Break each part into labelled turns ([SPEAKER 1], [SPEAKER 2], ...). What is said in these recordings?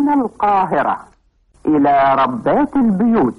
[SPEAKER 1] من القاهرة إلى ربات البيوت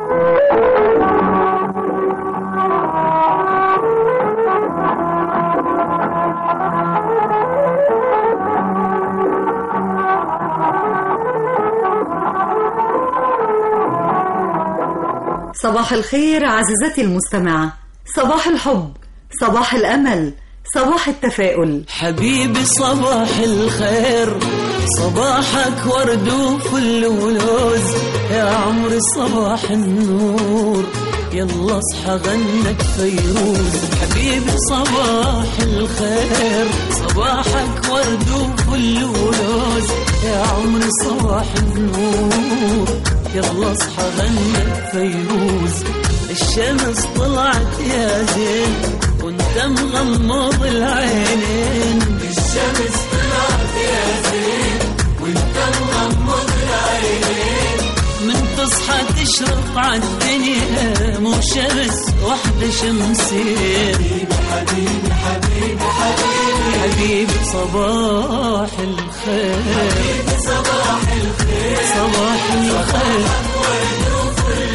[SPEAKER 2] صباح الخير عزيزتي المستمعة صباح الحب صباح الأمل صباح التفاؤل
[SPEAKER 3] حبيبي صباح الخير صباحك ورد وفل ولوز يا عمري صباح النور يلا اصحى غنك فيروز حبيبي صباح الخير صباحك ورد وفل ولوز يا عمري صباح النور يلا اصحى غنك فيروز الشمس طلعت يا زين وانت مغمض العينين الشمس طلعت يا زين وانت مغمض العينين من تصحى تشرق عالدنيا مو شمس واحدة شمسين حبيبي حبيبي حبيبي حبيبي صباح الخير حبيبي صباح الخير صباح الخير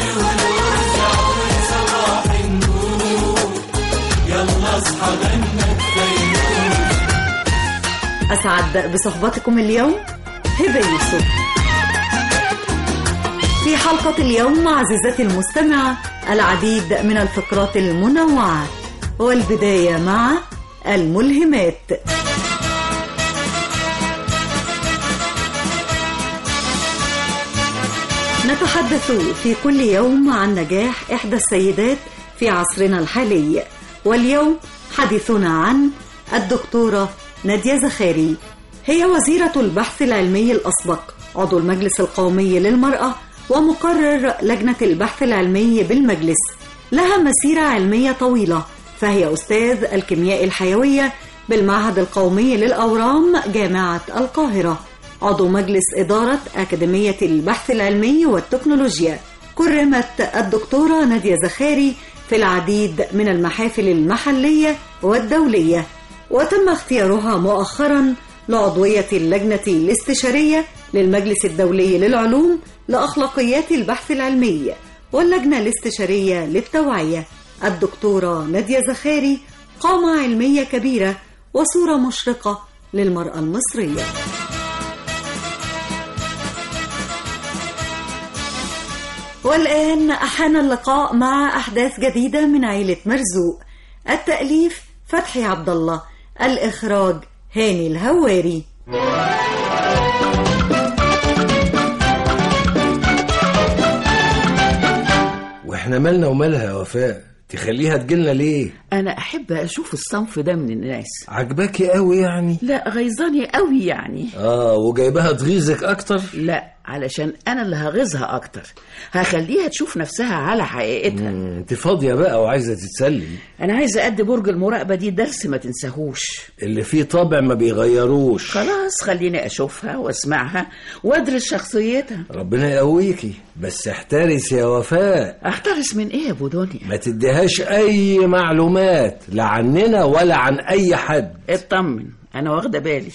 [SPEAKER 2] أسعد بصحبتكم اليوم هبة يوسف في حلقة اليوم عزيزتي المستمعة العديد من الفقرات المنوعة والبداية مع الملهمات نتحدث في كل يوم عن نجاح إحدى السيدات في عصرنا الحالي واليوم حديثنا عن الدكتورة نادية زخاري هي وزيرة البحث العلمي الأسبق عضو المجلس القومي للمرأة ومقرر لجنة البحث العلمي بالمجلس لها مسيرة علمية طويلة فهي أستاذ الكيمياء الحيوية بالمعهد القومي للأورام جامعة القاهرة عضو مجلس إدارة أكاديمية البحث العلمي والتكنولوجيا كرمت الدكتورة نادية زخاري في العديد من المحافل المحلية والدولية وتم اختيارها مؤخرا لعضوية اللجنة الاستشارية للمجلس الدولي للعلوم لأخلاقيات البحث العلمي واللجنة الاستشارية للتوعية الدكتورة نادية زخاري قامة علمية كبيرة وصورة مشرقة للمرأة المصرية والآن أحان اللقاء مع أحداث جديدة من عيلة مرزوق التأليف فتحي عبد الله الإخراج هاني الهواري
[SPEAKER 4] واحنا مالنا ومالها يا وفاء تخليها تجيلنا ليه
[SPEAKER 5] انا احب اشوف الصنف ده من الناس
[SPEAKER 4] عجباكي قوي يعني
[SPEAKER 5] لا غيظاني قوي يعني
[SPEAKER 4] اه وجايباها تغيظك اكتر
[SPEAKER 5] لا علشان انا اللي هغيظها اكتر هخليها تشوف نفسها على حقيقتها
[SPEAKER 4] مم، انت فاضيه بقى وعايزه تتسلي
[SPEAKER 5] انا عايزه ادي برج المراقبه دي درس ما تنساهوش
[SPEAKER 4] اللي فيه طابع ما بيغيروش
[SPEAKER 5] خلاص خليني اشوفها واسمعها وادرس شخصيتها
[SPEAKER 4] ربنا يقويكي بس احترس يا وفاء
[SPEAKER 5] احترس من ايه يا ابو دنيا
[SPEAKER 4] ما تديهاش اي معلومات لا عننا ولا عن اي حد
[SPEAKER 5] اطمن انا واخده بالي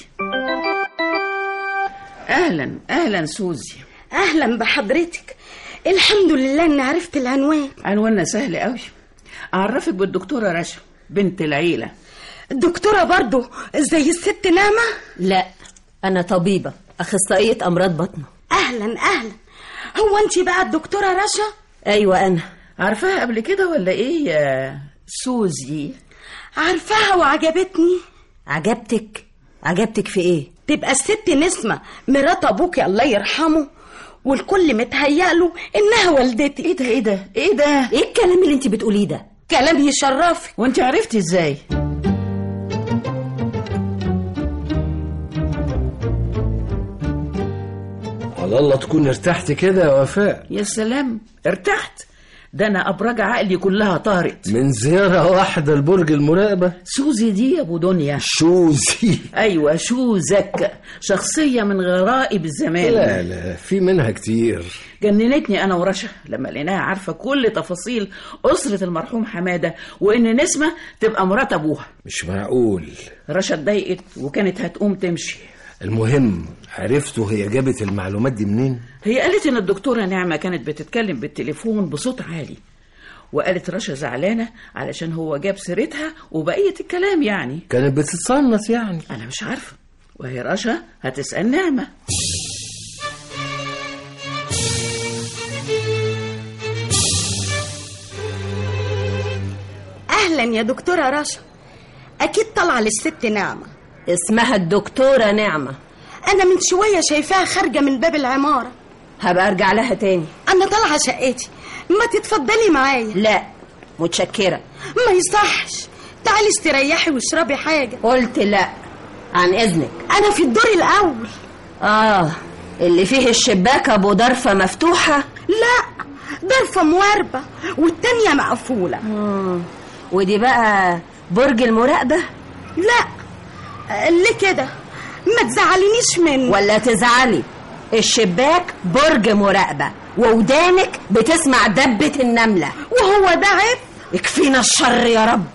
[SPEAKER 5] اهلا اهلا سوزي
[SPEAKER 6] اهلا بحضرتك الحمد لله اني عرفت العنوان
[SPEAKER 5] عنواننا سهل قوي اعرفك بالدكتوره رشا بنت العيله
[SPEAKER 6] الدكتوره برضو زي الست نعمه
[SPEAKER 7] لا أنا طبيبة أخصائية أمراض بطنة
[SPEAKER 6] اهلا اهلا هو انت بقى الدكتوره رشا
[SPEAKER 7] أيوة أنا
[SPEAKER 5] عارفاها قبل كده ولا ايه يا سوزي
[SPEAKER 6] عارفاها وعجبتني
[SPEAKER 7] عجبتك عجبتك في إيه
[SPEAKER 6] تبقى الست نسمة مرات ابوكي الله يرحمه والكل متهيأله انها والدتي
[SPEAKER 5] ايه ده ايه ده ايه ده
[SPEAKER 7] إيه الكلام اللي أنت بتقوليه ده
[SPEAKER 6] كلام يشرفك
[SPEAKER 5] وانت عرفتي ازاي
[SPEAKER 4] على الله تكون ارتحت كده يا وفاء
[SPEAKER 5] يا سلام ارتحت ده انا ابراج عقلي كلها طارت
[SPEAKER 4] من زياره واحده لبرج المراقبه
[SPEAKER 5] سوزي دي يا ابو دنيا
[SPEAKER 4] شوزي
[SPEAKER 5] ايوه شوزك شخصيه من غرائب الزمان
[SPEAKER 4] لا لا في منها كتير
[SPEAKER 5] جننتني انا ورشا لما لقيناها عارفه كل تفاصيل اسره المرحوم حماده وان نسمه تبقى مرات ابوها
[SPEAKER 4] مش معقول
[SPEAKER 5] رشا اتضايقت وكانت هتقوم تمشي
[SPEAKER 4] المهم عرفتوا هي جابت المعلومات دي منين
[SPEAKER 5] هي قالت ان الدكتورة نعمة كانت بتتكلم بالتليفون بصوت عالي وقالت رشا زعلانة علشان هو جاب سيرتها وبقية الكلام يعني
[SPEAKER 4] كانت بتتصنص يعني
[SPEAKER 5] أنا مش عارفة وهي رشا هتسأل نعمة
[SPEAKER 6] اهلا يا دكتوره رشا اكيد طالعه للست نعمه
[SPEAKER 7] اسمها الدكتورة نعمة
[SPEAKER 6] انا من شويه شايفاها خارجه من باب العماره
[SPEAKER 7] هبقى ارجع لها تاني
[SPEAKER 6] انا طالعه شقتي ما تتفضلي معايا
[SPEAKER 7] لا متشكرة
[SPEAKER 6] ما يصحش تعالي استريحي واشربي حاجه
[SPEAKER 7] قلت لا عن اذنك
[SPEAKER 6] انا في الدور الاول
[SPEAKER 7] اه اللي فيه الشباك ابو ضرفة مفتوحة
[SPEAKER 6] لا ضرفه مواربه والتانيه مقفوله
[SPEAKER 7] مم. ودي بقى برج المراقبة
[SPEAKER 6] لا ليه كده ما تزعلينيش منه
[SPEAKER 7] ولا تزعلي الشباك برج مراقبة وودانك بتسمع دبة النملة
[SPEAKER 6] وهو ده عيب
[SPEAKER 7] يكفينا الشر يا رب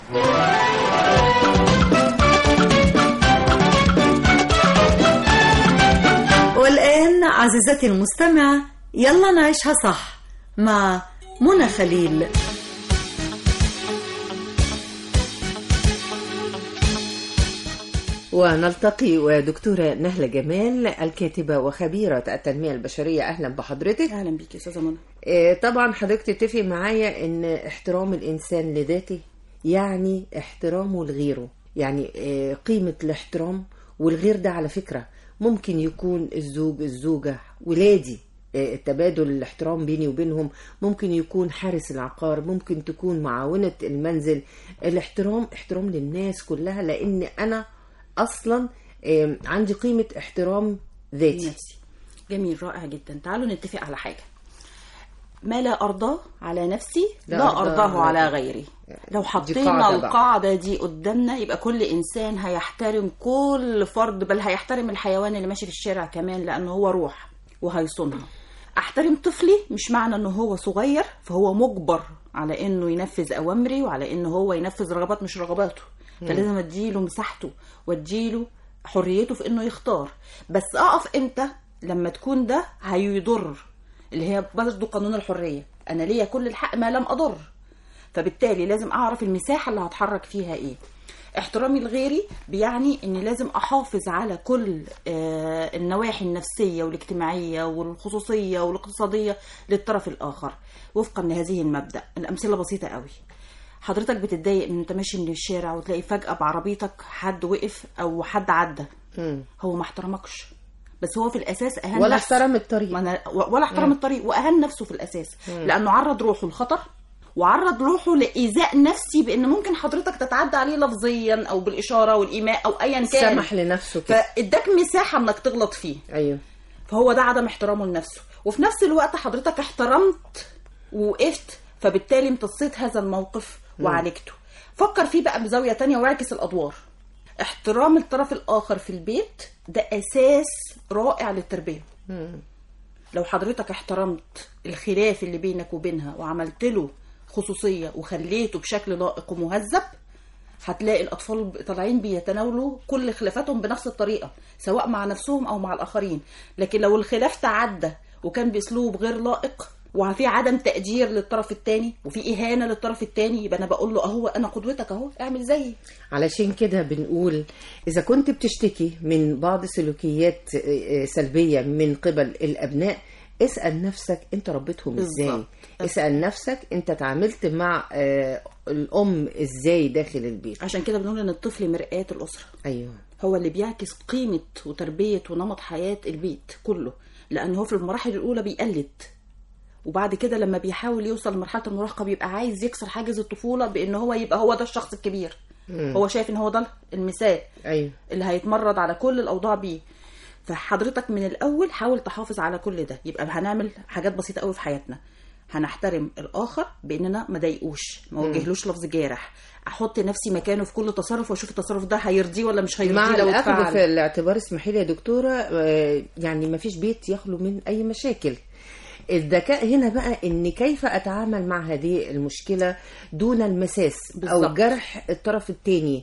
[SPEAKER 2] والآن عزيزتي المستمعة يلا نعيشها صح مع منى خليل
[SPEAKER 8] ونلتقي ودكتورة نهلة جمال الكاتبة وخبيرة التنمية البشرية أهلا بحضرتك
[SPEAKER 9] اهلا بيك يا استاذه منى
[SPEAKER 8] آه، طبعا حضرتك تتفق معايا ان احترام الانسان لذاته يعني احترامه لغيره يعني آه، قيمة الاحترام والغير ده على فكرة ممكن يكون الزوج الزوجة ولادي آه، تبادل الاحترام بيني وبينهم ممكن يكون حارس العقار ممكن تكون معاونة المنزل الاحترام احترام للناس كلها لان انا اصلا آه، عندي قيمة احترام ذاتي
[SPEAKER 9] نفسي جميل رائع جدا تعالوا نتفق على حاجه ما لا ارضاه على نفسي
[SPEAKER 8] لا
[SPEAKER 9] لا,
[SPEAKER 8] أرضاه
[SPEAKER 9] ارضاه
[SPEAKER 8] على
[SPEAKER 9] على غيري لو حطينا
[SPEAKER 8] قاعدة بقى.
[SPEAKER 9] القاعده دي قدامنا يبقى كل انسان هيحترم كل فرد بل هيحترم الحيوان اللي ماشي في الشارع كمان لانه هو روح وهيصونها احترم طفلي مش معنى انه هو صغير فهو مجبر على انه ينفذ اوامري وعلى انه هو ينفذ رغبات مش رغباته فلازم اديله مساحته واديله حريته في انه يختار بس اقف امتى لما تكون ده هيضر اللي هي برضه قانون الحريه انا ليا كل الحق ما لم اضر فبالتالي لازم اعرف المساحه اللي هتحرك فيها ايه احترامي لغيري بيعني اني لازم احافظ على كل آه، النواحي النفسيه والاجتماعيه والخصوصيه والاقتصاديه للطرف الاخر وفقا لهذه المبدا الامثله بسيطه قوي حضرتك بتتضايق من انت ماشي من الشارع وتلاقي فجاه بعربيتك حد وقف او حد عدى
[SPEAKER 8] مم.
[SPEAKER 9] هو ما احترمكش بس هو في الاساس اهان
[SPEAKER 8] ولا
[SPEAKER 9] نفسه.
[SPEAKER 8] احترم الطريق.
[SPEAKER 9] ما أنا ولا احترم الطريق واهان نفسه في الاساس لانه عرض روحه للخطر وعرض روحه لايذاء نفسي بان ممكن حضرتك تتعدى عليه لفظيا او بالاشاره والايماء او ايا كان
[SPEAKER 8] سمح لنفسه كده
[SPEAKER 9] فاداك مساحه انك تغلط فيه
[SPEAKER 8] ايوه
[SPEAKER 9] فهو ده عدم احترامه لنفسه وفي نفس الوقت حضرتك احترمت ووقفت فبالتالي امتصيت هذا الموقف وعالجته فكر فيه بقى بزاوية تانية واعكس الأدوار احترام الطرف الآخر في البيت ده أساس رائع للتربية لو حضرتك احترمت الخلاف اللي بينك وبينها وعملت له خصوصية وخليته بشكل لائق ومهذب هتلاقي الأطفال طالعين بيتناولوا كل خلافاتهم بنفس الطريقة سواء مع نفسهم أو مع الآخرين لكن لو الخلاف تعدى وكان بأسلوب غير لائق وفي عدم تقدير للطرف التاني وفي إهانة للطرف التاني يبقى أنا بقول له أهو أنا قدوتك أهو اعمل زيي
[SPEAKER 8] علشان كده بنقول إذا كنت بتشتكي من بعض سلوكيات آه، آه، سلبية من قبل الأبناء اسأل نفسك أنت ربيتهم إزاي
[SPEAKER 9] بالظبط.
[SPEAKER 8] اسأل نفسك أنت تعاملت مع آه، الأم إزاي داخل البيت
[SPEAKER 9] عشان كده بنقول إن الطفل مرآة الأسرة
[SPEAKER 8] أيوه
[SPEAKER 9] هو اللي بيعكس قيمة وتربية ونمط حياة البيت كله لأن هو في المراحل الأولى بيقلد وبعد كده لما بيحاول يوصل لمرحلة المراهقة بيبقى عايز يكسر حاجز الطفولة بأن هو يبقى هو ده الشخص الكبير هو شايف ان هو ده المثال
[SPEAKER 8] أيوه
[SPEAKER 9] اللي هيتمرد على كل الأوضاع بيه فحضرتك من الأول حاول تحافظ على كل ده يبقى هنعمل حاجات بسيطة قوي في حياتنا هنحترم الآخر بأننا ما ضايقوش ما وجهلوش لفظ جارح أحط نفسي مكانه في كل تصرف وأشوف التصرف ده هيرضيه ولا مش هيرضيه
[SPEAKER 8] مع
[SPEAKER 9] لو
[SPEAKER 8] الأخذ
[SPEAKER 9] اتفعل.
[SPEAKER 8] في الاعتبار اسمحي لي يا دكتورة آه، يعني ما فيش بيت يخلو من أي مشاكل الذكاء هنا بقى ان كيف اتعامل مع هذه المشكله دون المساس او
[SPEAKER 9] بالظبط.
[SPEAKER 8] جرح الطرف الثاني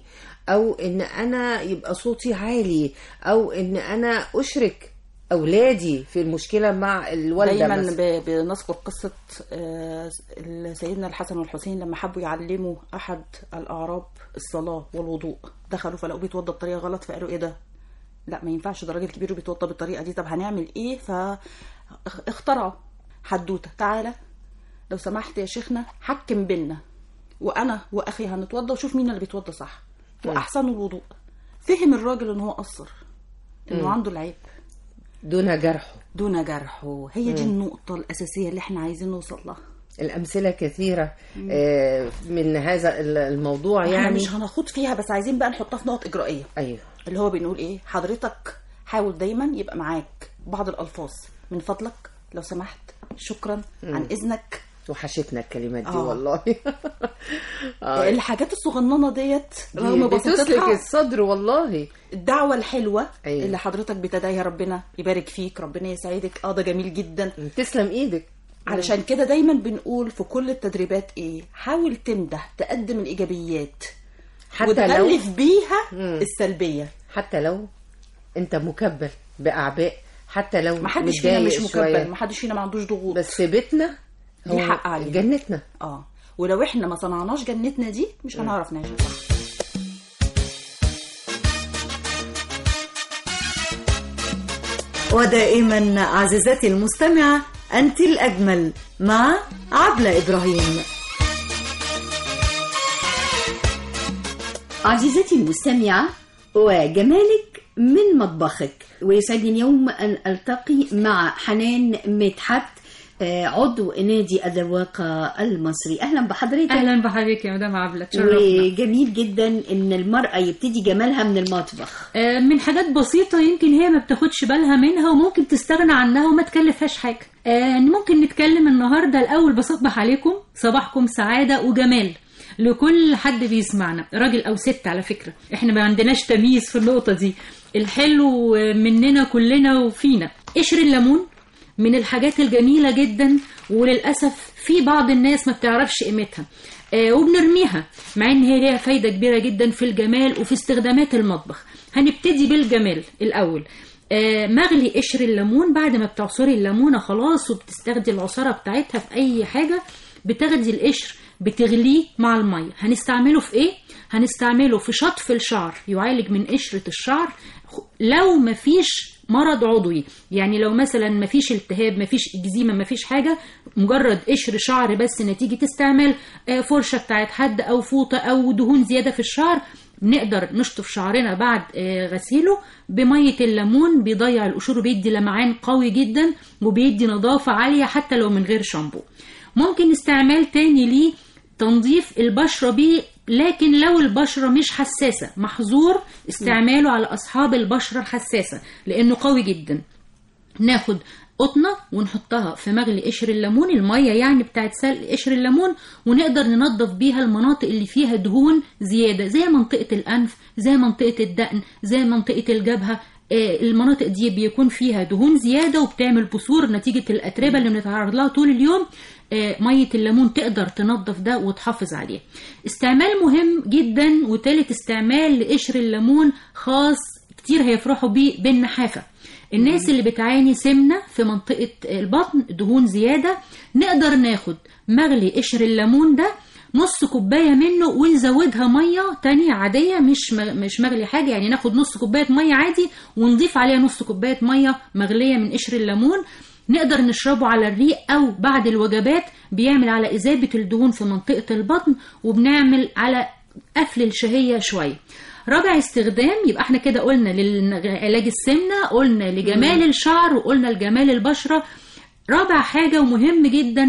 [SPEAKER 8] او ان انا يبقى صوتي عالي او ان انا اشرك اولادي في المشكله مع الوالده
[SPEAKER 9] دايما
[SPEAKER 8] مثلا.
[SPEAKER 9] ب- بنذكر قصة آه، سيدنا الحسن والحسين لما حبوا يعلموا أحد الأعراب الصلاة والوضوء دخلوا فلقوا بيتوضى بطريقة غلط فقالوا إيه ده؟ لا ما ينفعش ده راجل كبير وبيتوضى بالطريقة دي طب هنعمل إيه؟ فاخترعوا حدوتة تعالى لو سمحت يا شيخنا حكم بينا وأنا وأخي هنتوضى وشوف مين اللي بيتوضى صح وأحسن الوضوء فهم الراجل إن هو قصر إنه
[SPEAKER 8] مم.
[SPEAKER 9] عنده العيب
[SPEAKER 8] دون جرحه
[SPEAKER 9] دون جرحه هي دي
[SPEAKER 8] مم.
[SPEAKER 9] النقطة الأساسية اللي احنا عايزين نوصل لها
[SPEAKER 8] الامثله كثيره آه، من هذا ال- الموضوع
[SPEAKER 9] يعني
[SPEAKER 8] يعني
[SPEAKER 9] مش هنخوض فيها بس عايزين بقى نحطها في نقط إجرائية
[SPEAKER 8] ايوه
[SPEAKER 9] اللي هو بنقول إيه حضرتك حاول دايما يبقى معاك بعض الألفاظ من فضلك لو سمحت شكرا
[SPEAKER 8] مم.
[SPEAKER 9] عن إذنك
[SPEAKER 8] وحشتنا الكلمات دي
[SPEAKER 9] آه.
[SPEAKER 8] والله آه.
[SPEAKER 9] الحاجات الصغننة ديت
[SPEAKER 8] دي
[SPEAKER 9] رغم
[SPEAKER 8] بتسلك
[SPEAKER 9] بساطتها
[SPEAKER 8] الصدر والله
[SPEAKER 9] الدعوة الحلوة
[SPEAKER 8] أيوة.
[SPEAKER 9] اللي حضرتك بتدعيها ربنا يبارك فيك ربنا يسعدك اه ده جميل جدا
[SPEAKER 8] تسلم ايدك
[SPEAKER 9] علشان كده دايما بنقول في كل التدريبات ايه حاول تمدح تقدم الايجابيات
[SPEAKER 8] حتى
[SPEAKER 9] وتغلف
[SPEAKER 8] لو
[SPEAKER 9] بيها
[SPEAKER 8] مم.
[SPEAKER 9] السلبيه
[SPEAKER 8] حتى لو انت مكبل باعباء حتى لو
[SPEAKER 9] ما حدش فينا
[SPEAKER 8] متضايق
[SPEAKER 9] مش
[SPEAKER 8] شوية.
[SPEAKER 9] مكبل ما حدش فينا ما عندوش ضغوط
[SPEAKER 8] بس بيتنا
[SPEAKER 9] دي
[SPEAKER 8] هو
[SPEAKER 9] حق علينا.
[SPEAKER 8] جنتنا
[SPEAKER 9] اه ولو احنا ما صنعناش جنتنا دي مش هنعرف نعيش صح
[SPEAKER 2] ودائما عزيزتي المستمعة أنت الأجمل مع عبلة إبراهيم
[SPEAKER 10] عزيزتي المستمعة وجمالك من مطبخك ويسعدني اليوم أن ألتقي مع حنان مدحت آه، عضو نادي الذواقة المصري أهلا بحضرتك
[SPEAKER 11] اهلا بحضرتك يا مدام عبله تشرفنا
[SPEAKER 10] وجميل جدا ان المرأة يبتدي جمالها من المطبخ
[SPEAKER 11] آه، من حاجات بسيطة يمكن هي ما بتاخدش بالها منها وممكن تستغنى عنها وما تكلفهاش حاجة آه، ممكن نتكلم النهاردة الأول بصبح عليكم صباحكم سعادة وجمال لكل حد بيسمعنا راجل أو ست على فكرة احنا ما عندناش تمييز في النقطة دي الحلو مننا كلنا وفينا قشر الليمون من الحاجات الجميلة جدا وللأسف في بعض الناس ما بتعرفش قيمتها آه وبنرميها مع ان هي ليها فايدة كبيرة جدا في الجمال وفي استخدامات المطبخ هنبتدي بالجمال الأول آه مغلي قشر الليمون بعد ما بتعصري الليمونة خلاص وبتستخدي العصارة بتاعتها في أي حاجة بتاخدي القشر بتغليه مع المية هنستعمله في ايه؟ هنستعمله في شطف الشعر يعالج من قشرة الشعر لو مفيش مرض عضوي يعني لو مثلا مفيش التهاب مفيش اكزيما مفيش حاجه مجرد قشر شعر بس نتيجه استعمال آه، فرشه بتاعت حد او فوطه او دهون زياده في الشعر نقدر نشطف شعرنا بعد آه، غسيله بميه الليمون بيضيع القشور وبيدي لمعان قوي جدا وبيدي نظافه عاليه حتى لو من غير شامبو ممكن استعمال تاني ليه تنظيف البشرة بيه لكن لو البشرة مش حساسة محظور استعماله على أصحاب البشرة الحساسة لأنه قوي جدا ناخد قطنة ونحطها في مغلي قشر الليمون المية يعني بتاعت سلق قشر الليمون ونقدر ننظف بيها المناطق اللي فيها دهون زيادة زي منطقة الأنف زي منطقة الدقن زي منطقة الجبهة آه، المناطق دي بيكون فيها دهون زيادة وبتعمل بثور نتيجة الأتربة اللي بنتعرض لها طول اليوم آه، مية الليمون تقدر تنظف ده وتحافظ عليه استعمال مهم جدا وتالت استعمال لقشر الليمون خاص كتير هيفرحوا بيه بالنحافة الناس اللي بتعاني سمنة في منطقة البطن دهون زيادة نقدر ناخد مغلي قشر الليمون ده نص كوباية منه ونزودها مية تانية عادية مش م- مش مغلي حاجة يعني ناخد نص كوباية مية عادي ونضيف عليها نص كوباية مية مغلية من قشر الليمون نقدر نشربه على الريق أو بعد الوجبات بيعمل على إذابة الدهون في منطقة البطن وبنعمل على قفل الشهية شوية رابع استخدام يبقى احنا كده قلنا لعلاج السمنة قلنا لجمال الشعر وقلنا لجمال البشرة رابع حاجة ومهم جدا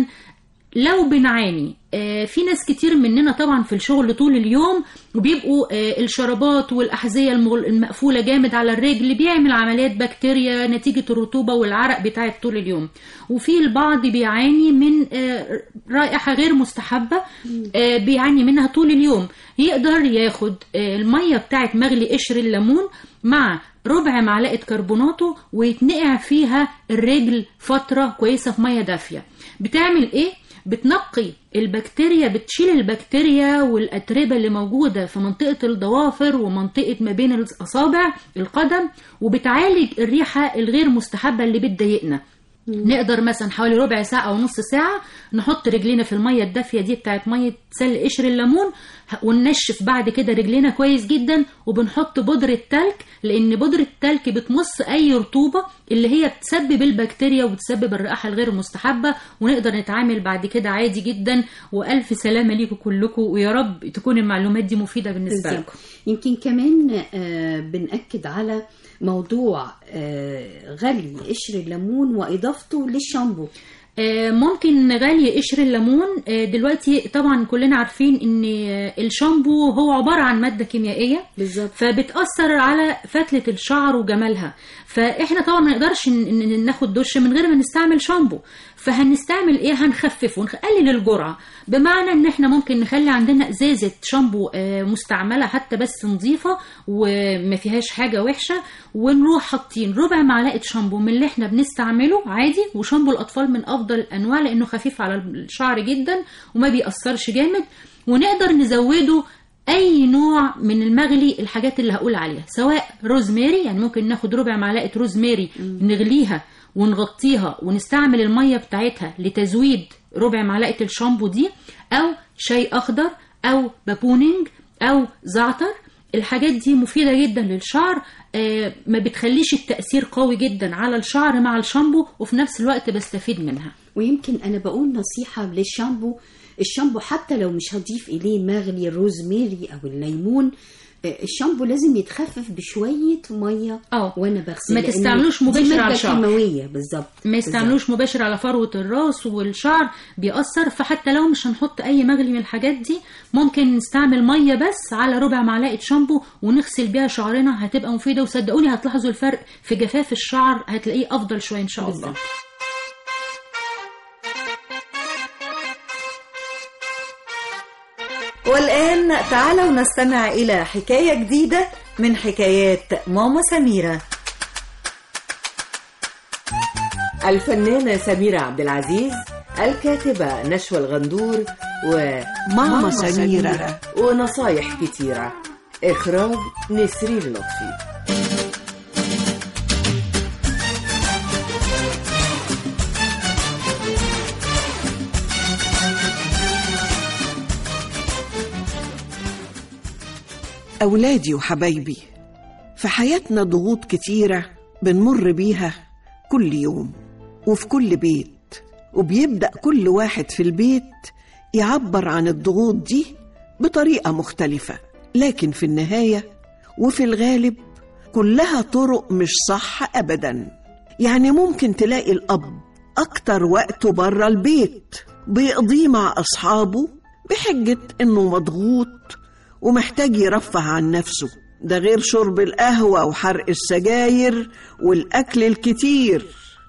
[SPEAKER 11] لو بنعاني آه، في ناس كتير مننا طبعا في الشغل طول اليوم وبيبقوا آه، الشرابات والأحذية المغل- المقفولة جامد على الرجل بيعمل عمليات بكتيريا نتيجة الرطوبة والعرق بتاعت طول اليوم وفي البعض بيعاني من آه، رائحة غير مستحبة آه، بيعاني منها طول اليوم يقدر ياخد آه، المية بتاعت مغلي قشر الليمون مع ربع معلقة كربوناتو ويتنقع فيها الرجل فترة كويسة في مية دافية بتعمل ايه؟ بتنقي البكتيريا بتشيل البكتيريا والأتربة اللي موجودة في منطقة الضوافر ومنطقة ما بين الأصابع القدم وبتعالج الريحة الغير مستحبة اللي بتضايقنا نقدر مثلا حوالي ربع ساعة أو نص ساعة نحط رجلينا في المية الدافية دي بتاعت مية سل قشر الليمون ه- وننشف بعد كده رجلينا كويس جدا وبنحط بودرة تلك لأن بودرة التلك بتمص أي رطوبة اللي هي بتسبب البكتيريا وبتسبب الرائحة الغير مستحبة ونقدر نتعامل بعد كده عادي جدا وألف سلامة ليكم كلكم ويا رب تكون المعلومات دي مفيدة بالنسبة
[SPEAKER 10] بالظبط.
[SPEAKER 11] لكم
[SPEAKER 10] يمكن كمان آه، بنأكد على موضوع آه، غلي قشر الليمون وإضافته للشامبو
[SPEAKER 11] آه، ممكن نغلي قشر الليمون آه، دلوقتي طبعا كلنا عارفين ان آه، الشامبو هو عبارة عن مادة كيميائية
[SPEAKER 10] بالظبط
[SPEAKER 11] فبتأثر على فتلة الشعر وجمالها فاحنا طبعا ما نقدرش ن- ن- ناخد دش من غير ما نستعمل شامبو فهنستعمل ايه هنخففه نقلل الجرعة بمعنى ان احنا ممكن نخلي عندنا ازازة شامبو آه، مستعملة حتى بس نظيفة وما فيهاش حاجة وحشة ونروح حاطين ربع معلقة شامبو من اللي احنا بنستعمله عادي وشامبو الاطفال من افضل الانواع لانه خفيف على الشعر جدا وما بيأثرش جامد ونقدر نزوده اي نوع من المغلي الحاجات اللي هقول عليها سواء روزماري يعني ممكن ناخد ربع معلقه روزماري نغليها ونغطيها ونستعمل الميه بتاعتها لتزويد ربع معلقه الشامبو دي او شاي اخضر او بابونينج او زعتر الحاجات دي مفيده جدا للشعر آه، ما بتخليش التاثير قوي جدا على الشعر مع الشامبو وفي نفس الوقت بستفيد منها
[SPEAKER 10] ويمكن أنا بقول نصيحة للشامبو الشامبو حتى لو مش هضيف إليه مغلي الروزميري أو الليمون آه، الشامبو لازم يتخفف بشوية مية
[SPEAKER 11] اه
[SPEAKER 10] وأنا بغسل
[SPEAKER 11] ما
[SPEAKER 10] لأن
[SPEAKER 11] تستعملوش
[SPEAKER 10] دي
[SPEAKER 11] مباشر
[SPEAKER 10] مادة
[SPEAKER 11] على الشعر.
[SPEAKER 10] كيماوية بالظبط
[SPEAKER 11] ما يستعملوش مباشر على فروة الراس والشعر بيأثر فحتى لو مش هنحط أي مغلي من الحاجات دي ممكن نستعمل مية بس على ربع معلقة شامبو ونغسل بيها شعرنا هتبقى مفيدة وصدقوني هتلاحظوا الفرق في جفاف الشعر هتلاقيه أفضل شوية إن شاء الله
[SPEAKER 2] والآن تعالوا نستمع إلى حكاية جديدة من حكايات ماما سميرة
[SPEAKER 8] الفنانة سميرة عبد العزيز الكاتبة نشوى الغندور وماما
[SPEAKER 12] سميرة.
[SPEAKER 8] ونصايح كتيرة إخراج نسرين لطفي
[SPEAKER 12] أولادي وحبايبي في حياتنا ضغوط كتيرة بنمر بيها كل يوم وفي كل بيت وبيبدأ كل واحد في البيت يعبر عن الضغوط دي بطريقة مختلفة لكن في النهاية وفي الغالب كلها طرق مش صح أبدا يعني ممكن تلاقي الأب أكتر وقته بره البيت بيقضيه مع أصحابه بحجة إنه مضغوط ومحتاج يرفه عن نفسه ده غير شرب القهوة وحرق السجاير والأكل الكتير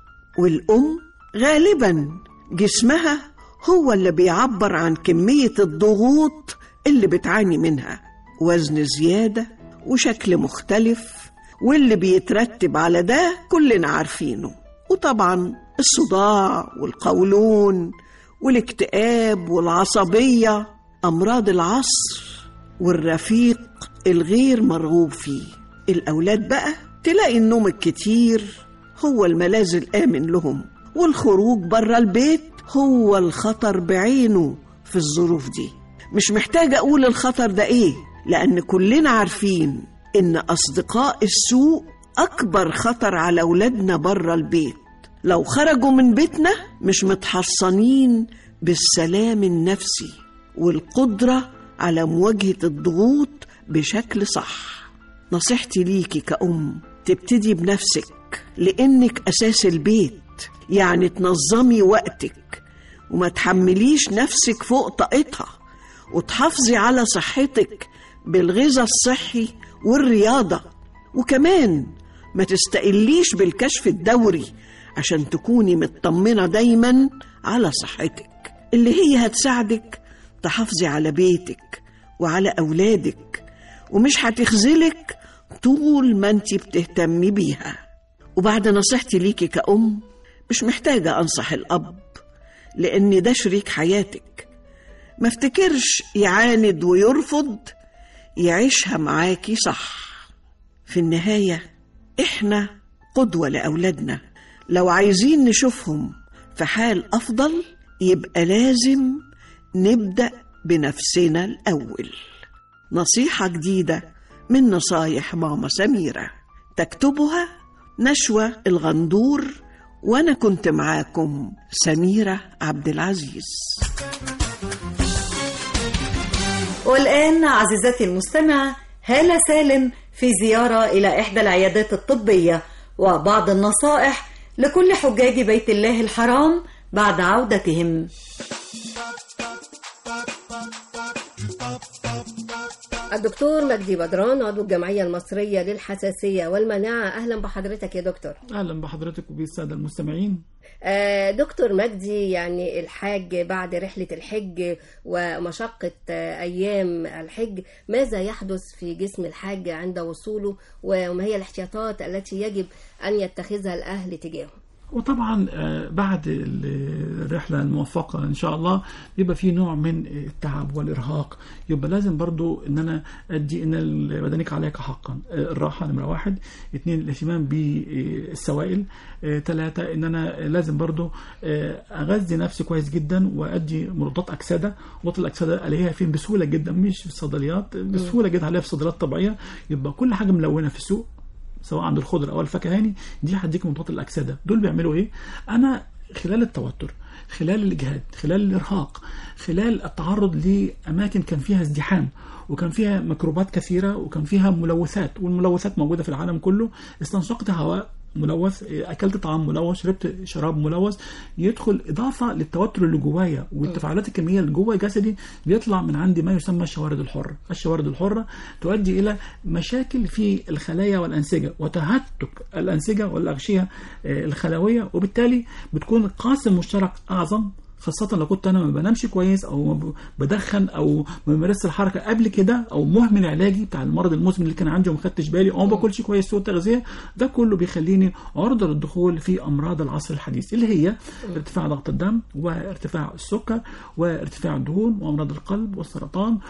[SPEAKER 12] والأم غالبا جسمها هو اللي بيعبر عن كمية الضغوط اللي بتعاني منها وزن زيادة وشكل مختلف واللي بيترتب على ده كلنا عارفينه وطبعا الصداع والقولون والاكتئاب والعصبية أمراض العصر والرفيق الغير مرغوب فيه الأولاد بقى تلاقي النوم الكتير هو الملاذ الآمن لهم والخروج بره البيت هو الخطر بعينه في الظروف دي مش محتاجة أقول الخطر ده إيه لأن كلنا عارفين إن أصدقاء السوء أكبر خطر على أولادنا بره البيت لو خرجوا من بيتنا مش متحصنين بالسلام النفسي والقدرة على مواجهة الضغوط بشكل صح نصيحتي ليكي كأم تبتدي بنفسك لأنك أساس البيت يعني تنظمي وقتك وما تحمليش نفسك فوق طاقتها وتحافظي على صحتك بالغذاء الصحي والرياضة وكمان ما تستقليش بالكشف الدوري عشان تكوني مطمنة دايما على صحتك اللي هي هتساعدك تحافظي على بيتك وعلى أولادك ومش هتخذلك طول ما انتي بتهتمي بيها وبعد نصيحتي ليكي كأم مش محتاجة أنصح الأب لأن ده شريك حياتك ما افتكرش يعاند ويرفض يعيشها معاكي صح في النهاية إحنا قدوة لأولادنا لو عايزين نشوفهم في حال أفضل يبقى لازم نبدأ بنفسنا الأول نصيحة جديدة من نصايح ماما سميرة تكتبها نشوى الغندور وأنا كنت معاكم سميرة عبد العزيز
[SPEAKER 2] والآن عزيزتي المستمعة هالة سالم في زيارة إلى إحدى العيادات الطبية وبعض النصائح لكل حجاج بيت الله الحرام بعد عودتهم
[SPEAKER 13] الدكتور مجدي بدران عضو الجمعية المصرية للحساسية والمناعة أهلا بحضرتك يا دكتور
[SPEAKER 14] اهلا بحضرتك وبالساده المستمعين
[SPEAKER 13] آه، دكتور مجدي يعني الحاج بعد رحلة الحج ومشقة آه، أيام الحج ماذا يحدث في جسم الحاج عند وصوله وما هي الاحتياطات التي يجب أن يتخذها الأهل تجاهه
[SPEAKER 14] وطبعا آه، بعد ال- الرحلة الموفقة إن شاء الله بيبقى في نوع من التعب والإرهاق يبقى لازم برضو إن أنا أدي إن بدنك عليك حقا آه، الراحة نمرة واحد اثنين الاهتمام بالسوائل آه، ثلاثة إن أنا لازم برضو آه، أغذي نفسي كويس جدا وأدي مضادات أكسدة مضادات الأكسدة ألاقيها فين بسهولة جدا مش في الصيدليات بسهولة جدا عليها في صيدليات طبيعية يبقى كل حاجة ملونة في السوق سواء عند الخضر او الفكهاني دي هديك مضادات الاكسده دول بيعملوا ايه انا خلال التوتر خلال الاجهاد خلال الارهاق خلال التعرض لاماكن كان فيها ازدحام وكان فيها ميكروبات كثيره وكان فيها ملوثات والملوثات موجوده في العالم كله استنشقت هواء ملوث اكلت طعام ملوث شربت شراب ملوث يدخل اضافه للتوتر اللي جوايا والتفاعلات الكيميائيه اللي جوه جسدي بيطلع من عندي ما يسمى الشوارد الحره الشوارد الحره تؤدي الى مشاكل في الخلايا والانسجه وتهتك الانسجه والاغشيه آه، الخلويه وبالتالي بتكون قاسم مشترك اعظم خاصة لو كنت أنا ما بنامش كويس أو ما ب- بدخن أو ما بمارسش الحركة قبل كده أو مهمل علاجي بتاع المرض المزمن اللي كان عندي وما خدتش بالي أو ما باكلش كويس سوء التغذية ده كله بيخليني عرضة للدخول في أمراض العصر الحديث اللي هي ارتفاع ضغط الدم وارتفاع السكر وارتفاع الدهون وأمراض القلب والسرطان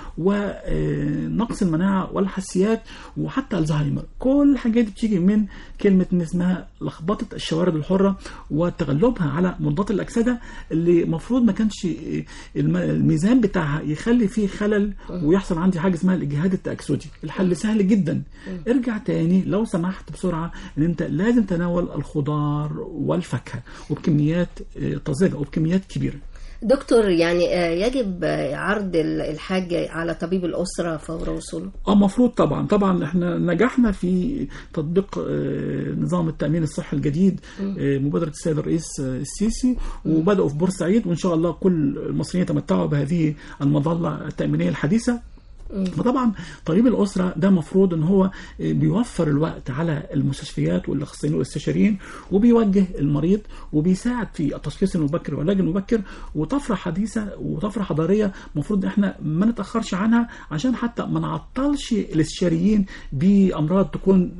[SPEAKER 14] ونقص المناعة والحساسيات وحتى الزهايمر كل الحاجات دي بتيجي من كلمة إن اسمها لخبطة الشوارد الحرة وتغلبها على مضادات الأكسدة اللي المفروض ما كانش الم- الميزان بتاعها يخلي فيه خلل ويحصل عندي حاجة اسمها الإجهاد التأكسدي الحل سهل جدا ارجع تاني لو سمحت بسرعة إن أنت لازم تناول الخضار والفاكهة وبكميات آه، طازجة وبكميات كبيرة
[SPEAKER 13] دكتور يعني آه، يجب آه، عرض ال- الحاج على طبيب الأسرة فور وصوله
[SPEAKER 14] اه المفروض طبعا طبعا احنا نجحنا في تطبيق آه، نظام التامين الصحي الجديد آه، مبادره السيد الرئيس آه، السيسي وبداوا في بورسعيد وان شاء الله كل المصريين يتمتعوا بهذه المظله التامينيه الحديثه فطبعا طبيب الاسره ده مفروض ان هو بيوفر الوقت على المستشفيات والاخصائيين والاستشاريين وبيوجه المريض وبيساعد في التشخيص المبكر والعلاج المبكر وطفره حديثه وطفره حضاريه المفروض ان احنا ما نتاخرش عنها عشان حتى ما نعطلش الاستشاريين بامراض تكون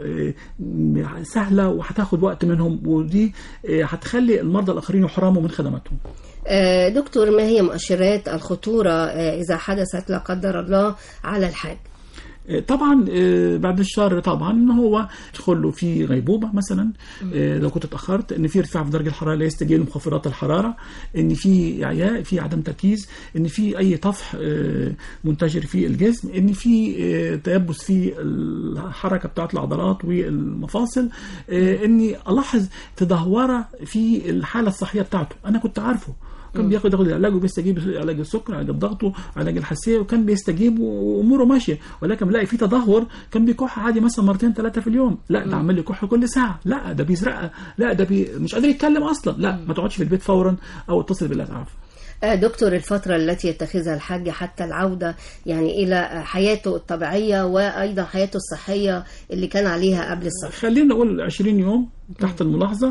[SPEAKER 14] آه، سهله وهتاخد وقت منهم ودي آه، هتخلي المرضى الاخرين يحرموا من خدماتهم
[SPEAKER 13] آه، دكتور ما هي مؤشرات الخطورة آه، إذا حدثت لا قدر الله على الحاج
[SPEAKER 14] طبعا آه، بعد الشر طبعا ان هو يدخل له في غيبوبه مثلا آه، لو كنت اتاخرت ان في ارتفاع في درجه الحراره لا يستجيب لمخفضات الحراره ان في اعياء في عدم تركيز ان في اي طفح آه، منتشر في الجسم ان في آه، تيبس في الحركه بتاعه العضلات والمفاصل آه، اني الاحظ تدهوره في الحاله الصحيه بتاعته انا كنت عارفه كان بياخد ياخد العلاج وبيستجيب علاج السكر علاج الضغط علاج الحساسيه وكان بيستجيب واموره ماشيه ولكن بلاقي في تدهور كان بيكح عادي مثلا مرتين ثلاثه في اليوم لا ده عمال يكح كل ساعه لا ده بيزرقها لا ده بي مش قادر يتكلم اصلا لا ما تقعدش في البيت فورا او اتصل بالاسعاف
[SPEAKER 13] آه، دكتور الفترة التي يتخذها الحاج حتى العودة يعني إلى آه، حياته الطبيعية وأيضا حياته الصحية اللي كان عليها قبل السفر
[SPEAKER 14] خلينا نقول 20 يوم تحت الملاحظه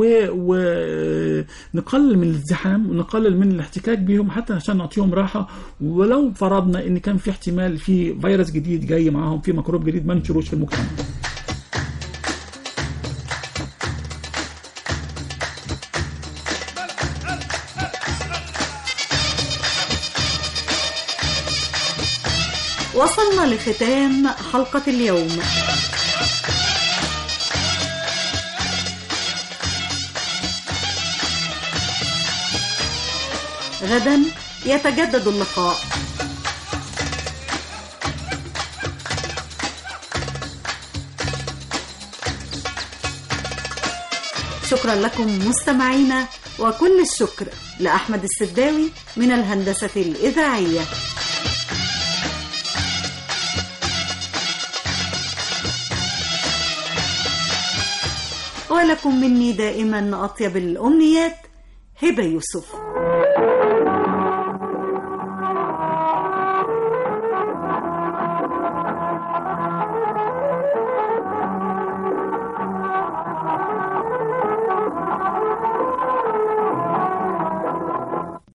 [SPEAKER 14] ونقلل من الازدحام ونقلل من الاحتكاك بيهم حتى عشان نعطيهم راحه ولو فرضنا ان كان في احتمال في فيروس جديد جاي معاهم في ميكروب جديد ما ننشروش في المجتمع
[SPEAKER 2] وصلنا لختام حلقة اليوم غدا يتجدد اللقاء شكرا لكم مستمعينا وكل الشكر لأحمد السداوي من الهندسة الإذاعية ولكم مني دائما أطيب الأمنيات هبة يوسف